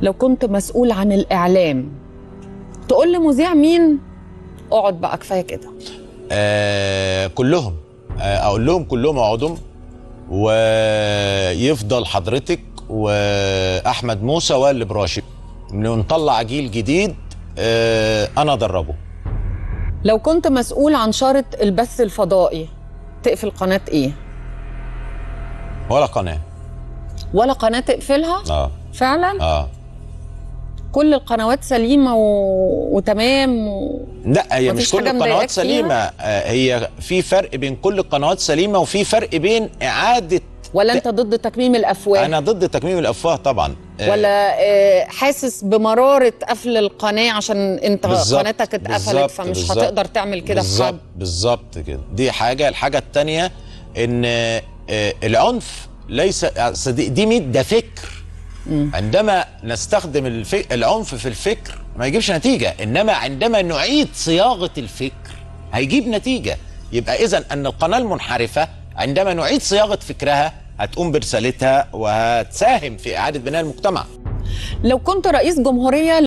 لو كنت مسؤول عن الإعلام تقول لمذيع مين اقعد بقى كفاية كده آه كلهم آه اقول لهم كلهم اقعدهم ويفضل حضرتك واحمد موسى واللي براشي نطلع جيل جديد آه انا ادربه لو كنت مسؤول عن شارة البث الفضائي تقفل قناة ايه ولا قناه ولا قناة تقفلها اه فعلا اه كل القنوات سليمة و... وتمام و... لا هي مفيش مش كل حاجة القنوات مضايقاك فيها؟ سليمه آه هي في فرق بين كل القنوات سليمه وفي فرق بين اعاده ولا انت ضد تكميم الافواه انا ضد تكميم الافواه طبعا آه، ولا آه، حاسس بمرارة قفل القناة عشان انت بالظبط، قناتك اتقفلت بالظبط، فمش بالظبط، هتقدر تعمل كده في بالظبط حد بالظبط كده دي حاجه الحاجه الثانيه ان آه، العنف ليس أصل دي, دي ميت ده فكر عندما نستخدم الفك... العنف في الفكر ما يجيبش نتيجه انما عندما نعيد صياغه الفكر هيجيب نتيجه يبقى اذا ان القناه المنحرفه عندما نعيد صياغه فكرها هتقوم برسالتها وهتساهم في اعاده بناء المجتمع لو كنت رئيس جمهورية